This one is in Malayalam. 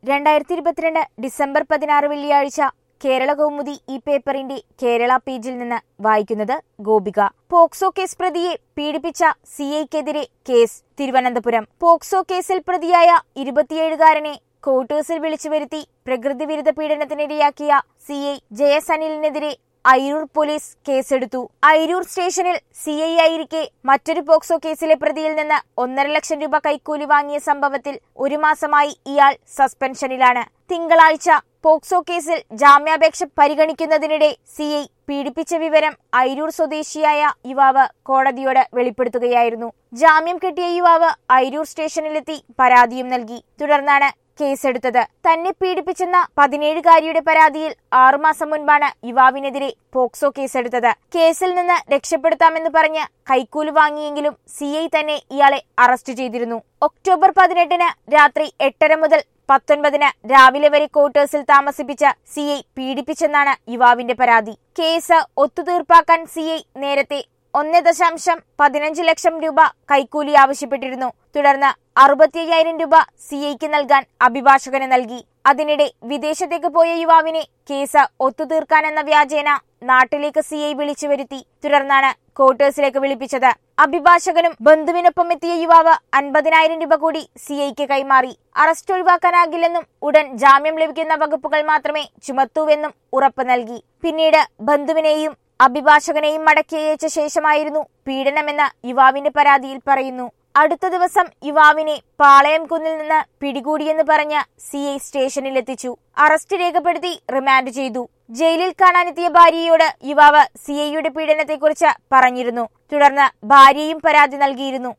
രണ്ടായിരത്തി ഇരുപത്തിരണ്ട് ഡിസംബർ പതിനാറ് വെള്ളിയാഴ്ച കേരള കൗമുദി ഈ പേപ്പറിന്റെ കേരള പേജിൽ നിന്ന് വായിക്കുന്നത് ഗോപിക പോക്സോ കേസ് പ്രതിയെ പീഡിപ്പിച്ച സി ഐക്കെതിരെ കേസ് തിരുവനന്തപുരം പോക്സോ കേസിൽ പ്രതിയായ ഇരുപത്തിയേഴുകാരനെ ക്വാർട്ടേഴ്സിൽ വിളിച്ചു വരുത്തി പ്രകൃതി വിരുദ്ധ പീഡനത്തിനിരയാക്കിയ സി ഐ ജയസനിലിനെതിരെ അയിരൂർ പോലീസ് കേസെടുത്തു അയിരൂർ സ്റ്റേഷനിൽ സി ഐ ആയിരിക്കെ മറ്റൊരു പോക്സോ കേസിലെ പ്രതിയിൽ നിന്ന് ഒന്നര ലക്ഷം രൂപ കൈക്കൂലി വാങ്ങിയ സംഭവത്തിൽ ഒരു മാസമായി ഇയാൾ സസ്പെൻഷനിലാണ് തിങ്കളാഴ്ച പോക്സോ കേസിൽ ജാമ്യാപേക്ഷ പരിഗണിക്കുന്നതിനിടെ സി ഐ പീഡിപ്പിച്ച വിവരം അയിരൂർ സ്വദേശിയായ യുവാവ് കോടതിയോട് വെളിപ്പെടുത്തുകയായിരുന്നു ജാമ്യം കിട്ടിയ യുവാവ് അയിരൂർ സ്റ്റേഷനിലെത്തി പരാതിയും നൽകി തുടർന്നാണ് കേസെടുത്തത് തന്നെ പീഡിപ്പിച്ചെന്ന പതിനേഴുകാരിയുടെ പരാതിയിൽ ആറുമാസം മുൻപാണ് യുവാവിനെതിരെ പോക്സോ കേസെടുത്തത് കേസിൽ നിന്ന് രക്ഷപ്പെടുത്താമെന്ന് പറഞ്ഞ് കൈക്കൂലി വാങ്ങിയെങ്കിലും സി ഐ തന്നെ ഇയാളെ അറസ്റ്റ് ചെയ്തിരുന്നു ഒക്ടോബർ പതിനെട്ടിന് രാത്രി എട്ടര മുതൽ പത്തൊൻപതിന് രാവിലെ വരെ ക്വാർട്ടേഴ്സിൽ താമസിപ്പിച്ച സി ഐ പീഡിപ്പിച്ചെന്നാണ് യുവാവിന്റെ പരാതി കേസ് ഒത്തുതീർപ്പാക്കാൻ സി ഐ നേരത്തെ ഒന്ന് ദശാംശം പതിനഞ്ച് ലക്ഷം രൂപ കൈക്കൂലി ആവശ്യപ്പെട്ടിരുന്നു തുടർന്ന് അറുപത്തി അയ്യായിരം രൂപ സി ഐക്ക് നൽകാൻ അഭിഭാഷകന് നൽകി അതിനിടെ വിദേശത്തേക്ക് പോയ യുവാവിനെ കേസ് ഒത്തുതീർക്കാനെന്ന വ്യാജേന നാട്ടിലേക്ക് സി ഐ വിളിച്ചു വരുത്തി തുടർന്നാണ് ക്വാർട്ടേഴ്സിലേക്ക് വിളിപ്പിച്ചത് അഭിഭാഷകനും ബന്ധുവിനൊപ്പം എത്തിയ യുവാവ് അൻപതിനായിരം രൂപ കൂടി സി ഐക്ക് കൈമാറി അറസ്റ്റ് ഒഴിവാക്കാനാകില്ലെന്നും ഉടൻ ജാമ്യം ലഭിക്കുന്ന വകുപ്പുകൾ മാത്രമേ ചുമത്തൂവെന്നും ഉറപ്പ് നൽകി പിന്നീട് ബന്ധുവിനെയും അഭിഭാഷകനെയും മടക്കി അയച്ച ശേഷമായിരുന്നു പീഡനമെന്ന് യുവാവിന്റെ പരാതിയിൽ പറയുന്നു അടുത്ത ദിവസം യുവാവിനെ പാളയം കുന്നിൽ നിന്ന് പിടികൂടിയെന്ന് പറഞ്ഞ് സി ഐ സ്റ്റേഷനിലെത്തിച്ചു അറസ്റ്റ് രേഖപ്പെടുത്തി റിമാൻഡ് ചെയ്തു ജയിലിൽ കാണാനെത്തിയ ഭാര്യയോട് യുവാവ് സി ഐയുടെ പീഡനത്തെക്കുറിച്ച് പറഞ്ഞിരുന്നു തുടർന്ന് ഭാര്യയും പരാതി നൽകിയിരുന്നു